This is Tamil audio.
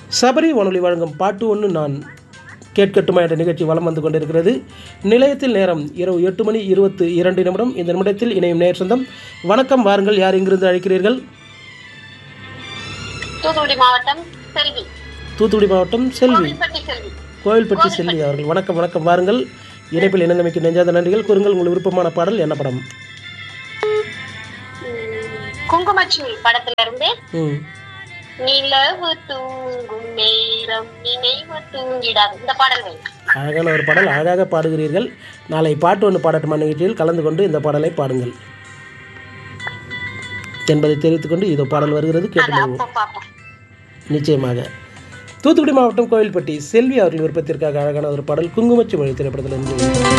சபரி வானொலி வழங்கும் பாட்டு ஒன்று நான் கேட்கட்டுமா என்ற நிகழ்ச்சி வலம் வந்து கொண்டிருக்கிறது நிலையத்தில் நேரம் இரவு எட்டு மணி இருபத்து இரண்டு நிமிடம் இந்த நிமிடத்தில் இணையும் நேர் சொந்தம் வணக்கம் வாருங்கள் யார் இங்கிருந்து அழைக்கிறீர்கள் தூத்துக்குடி மாவட்டம் செல்வி தூத்துக்குடி மாவட்டம் செல்வி கோவில்பட்டி செல்வி கோவில்பட்டி செல்வி அவர்கள் வணக்கம் வணக்கம் வாருங்கள் இணைப்பில் இணைந்தமைக்கு நெஞ்சாத நன்றிகள் கூறுங்கள் உங்கள் விருப்பமான பாடல் என்ன படம் உம், குங்குமச்சிமி படத்துல இருந்து ம் நிலவு தூங்கும் நேரம் நினைவு தூங்கிடாது இந்த பாடல் வேணும் அழகான ஒரு பாடல் அழகாக பாடுகிறீர்கள் நாளை பாட்டு ஒன்று பாடட்டுமா நிகழ்ச்சியில் கலந்து கொண்டு இந்த பாடலை பாடுங்கள் என்பதை தெரிவித்துக்கொண்டு இதோ பாடல் வருகிறது கேட்டு அது மகிழ்வோம். அப்போ பார்ப்போம் நிச்சயமாக தூத்துக்குடி மாவட்டம் கோவில்பட்டி செல்வி அவர்கள் விருப்பத்திற்காக அழகான ஒரு பாடல் குங்குமச்சி மொழி திரைப்படத்திலிருந்து